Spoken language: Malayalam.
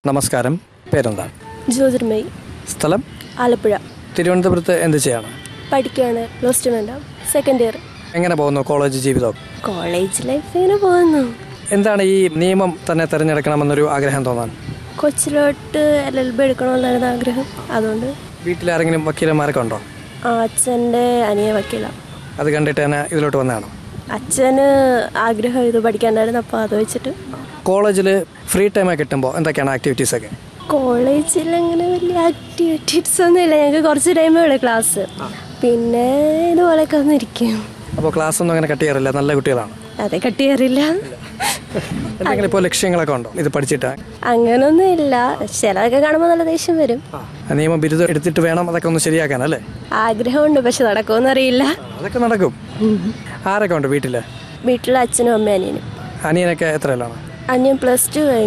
നമസ്കാരം പേരെന്താണ് ജ്യോതിർമയി സ്ഥലം ആലപ്പുഴ തിരുവനന്തപുരത്ത് എന്ത് ചെയ്യാണ് പഠിക്കുകയാണ് പ്ലസ് ടു വേണ്ട സെക്കൻഡ് ഇയർ എങ്ങനെ പോകുന്നു കോളേജ് ജീവിതം കോളേജ് ലൈഫ് ഇങ്ങനെ പോകുന്നു എന്താണ് ഈ നിയമം തന്നെ തിരഞ്ഞെടുക്കണമെന്നൊരു ആഗ്രഹം തോന്നാൻ കൊച്ചിലോട്ട് എൽ എൽ ബി എടുക്കണമെന്നായിരുന്നു ആഗ്രഹം അതുകൊണ്ട് വീട്ടിലാരെങ്കിലും വക്കീലന്മാരൊക്കെ ഉണ്ടോ ആ അച്ഛൻ്റെ അനിയ വക്കീല അത് കണ്ടിട്ട് തന്നെ ഇതിലോട്ട് വന്നതാണോ അച്ഛന് ആഗ്രഹം ഇത് പഠിക്കാണ്ടായിരുന്നു അപ്പോൾ അത് വെച്ചിട്ട് കോളേജിൽ ഫ്രീ ടൈമൊക്കെ കിട്ടുമ്പോൾ എന്തൊക്കെയാണ് ആക്ടിവിറ്റീസൊക്കെ കോളേജിൽ അങ്ങനെ വലിയ ആക്ടിവിറ്റീസ് ഒന്നും ഇല്ല ഞങ്ങൾക്ക് കുറച്ച് ടൈമേ ഉള്ളൂ ക്ലാസ് പിന്നെ ഇതുപോലെയൊക്കെ വന്നിരിക്കും അപ്പോൾ ക്ലാസ് ഒന്നും അങ്ങനെ കട്ട് ചെയ്യാറില്ല നല്ല കുട്ടികളാണ് അതെ കട്ട് ചെയ്യാറില്ല എന്തെങ്കിലും ഇപ്പോൾ ലക്ഷ്യങ്ങളൊക്കെ ഉണ്ടോ ഇത് പഠിച്ചിട്ട് അങ്ങനൊന്നും ഇല്ല ചിലതൊക്കെ കാണുമ്പോൾ നല്ല ദേഷ്യം വരും ആ നിയമ ബിരുദം എടുത്തിട്ട് വേണം അതൊക്കെ ഒന്ന് ശരിയാക്കാൻ അല്ലേ ആഗ്രഹമുണ്ട് പക്ഷെ നടക്കുമെന്ന് അറിയില്ല അതൊക്കെ നടക്കും ആരൊക്കെ ഉണ്ട് വീട്ടിൽ വീട്ടിലെ അച്ഛനും അമ്മയും അനിയനും അനിയനൊക്കെ എത്രയിലാണ് അനിയൻ പ്ലസ് ടു കഴിഞ്ഞു